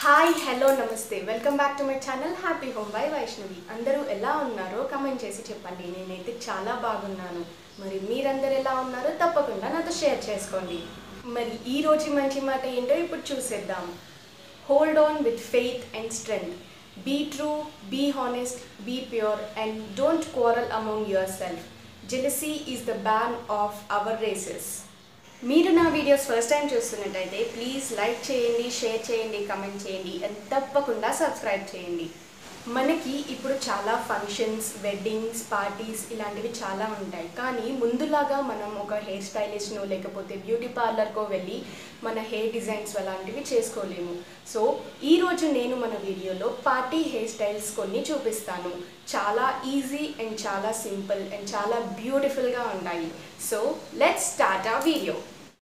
hi hello నమస్తే welcome back to my channel happy home by Vaishnavi అందరూ ఎలా ఉన్నారో కమెంట్ చేసి చెప్పండి నేనైతే చాలా బాగున్నాను మరి మీరందరూ ఎలా ఉన్నారో తప్పకుండా నాతో షేర్ చేసుకోండి మరి ఈ రోజు మంచి మాట ఏంటో ఇప్పుడు చూసేద్దాం hold on with faith and strength be true be honest be pure and don't quarrel among yourself jealousy is the bane of our races మీరు నా వీడియోస్ ఫస్ట్ టైం చూస్తున్నట్టయితే ప్లీజ్ లైక్ చేయండి షేర్ చేయండి comment చేయండి and తప్పకుండా subscribe చేయండి మనకి ఇప్పుడు చాలా ఫంక్షన్స్ వెడ్డింగ్స్ పార్టీస్ ఇలాంటివి చాలా ఉంటాయి కానీ ముందులాగా మనం ఒక హెయిర్ స్టైలిస్ట్నో లేకపోతే బ్యూటీ పార్లర్కో వెళ్ళి మన హెయిర్ డిజైన్స్ అలాంటివి చేసుకోలేము సో ఈరోజు నేను మన వీడియోలో పార్టీ హెయిర్ స్టైల్స్ కొన్ని చూపిస్తాను చాలా ఈజీ అండ్ చాలా సింపుల్ అండ్ చాలా బ్యూటిఫుల్గా ఉంటాయి సో లెట్స్ స్టార్ట్ ఆ వీడియో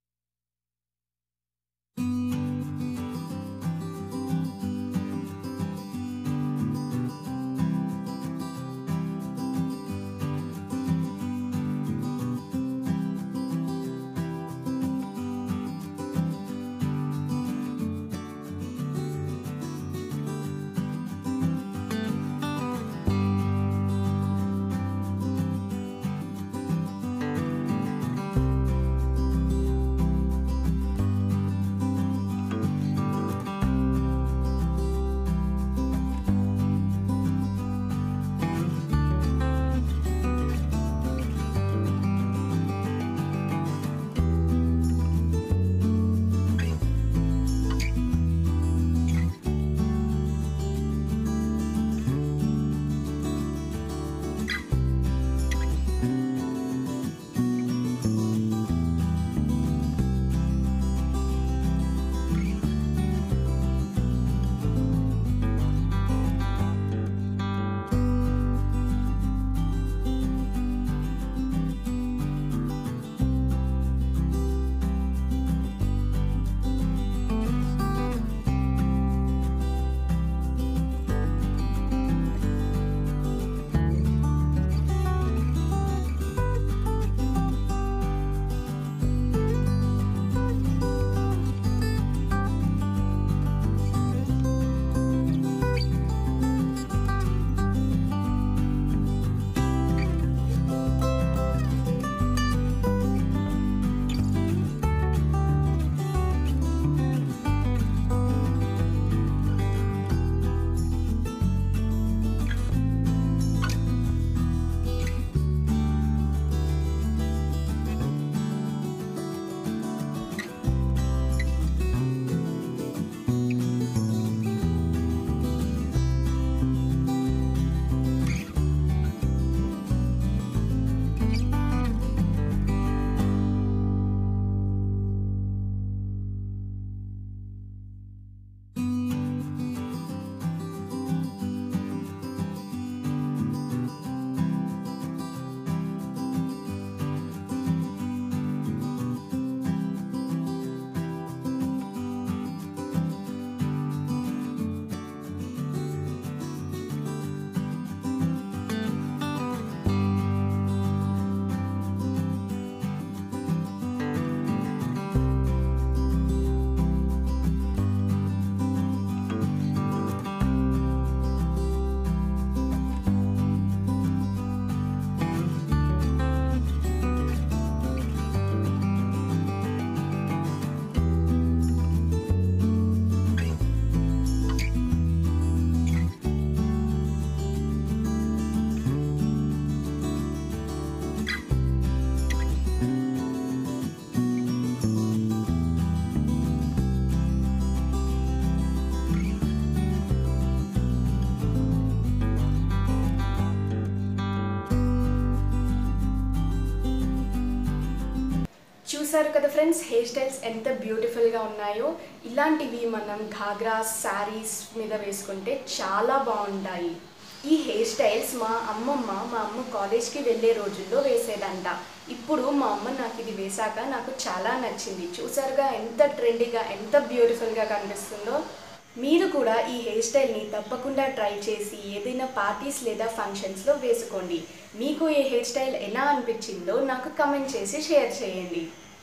చూసారు కదా ఫ్రెండ్స్ హెయిర్ స్టైల్స్ ఎంత బ్యూటిఫుల్గా ఉన్నాయో ఇలాంటివి మనం ఘాగ్రాస్ శారీస్ మీద వేసుకుంటే చాలా బాగుంటాయి ఈ హెయిర్ స్టైల్స్ మా అమ్మమ్మ మా అమ్మ కాలేజ్కి వెళ్ళే రోజుల్లో వేసేదంట ఇప్పుడు మా అమ్మ నాకు ఇది వేశాక నాకు చాలా నచ్చింది చూసారుగా ఎంత ట్రెండీగా ఎంత బ్యూటిఫుల్గా కనిపిస్తుందో మీరు కూడా ఈ హెయిర్ స్టైల్ని తప్పకుండా ట్రై చేసి ఏదైనా పార్టీస్ లేదా ఫంక్షన్స్లో వేసుకోండి మీకు ఈ హెయిర్ స్టైల్ ఎలా అనిపించిందో నాకు కమెంట్ చేసి షేర్ చేయండి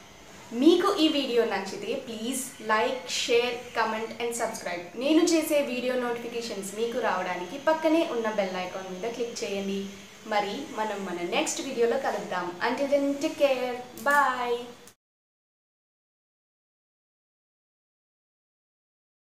మీకు ఈ వీడియో నచ్చితే please like share comment and subscribe నేను చేసే వీడియో నోటిఫికేషన్స్ మీకు రావడానికి పక్కనే ఉన్న బెల్ ఐకాన్ మీద క్లిక్ చేయండి మరి మనం మన నెక్స్ట్ వీడియోలో కలుద్దాం అంటే దెన్ టేక్ కేర్ బాయ్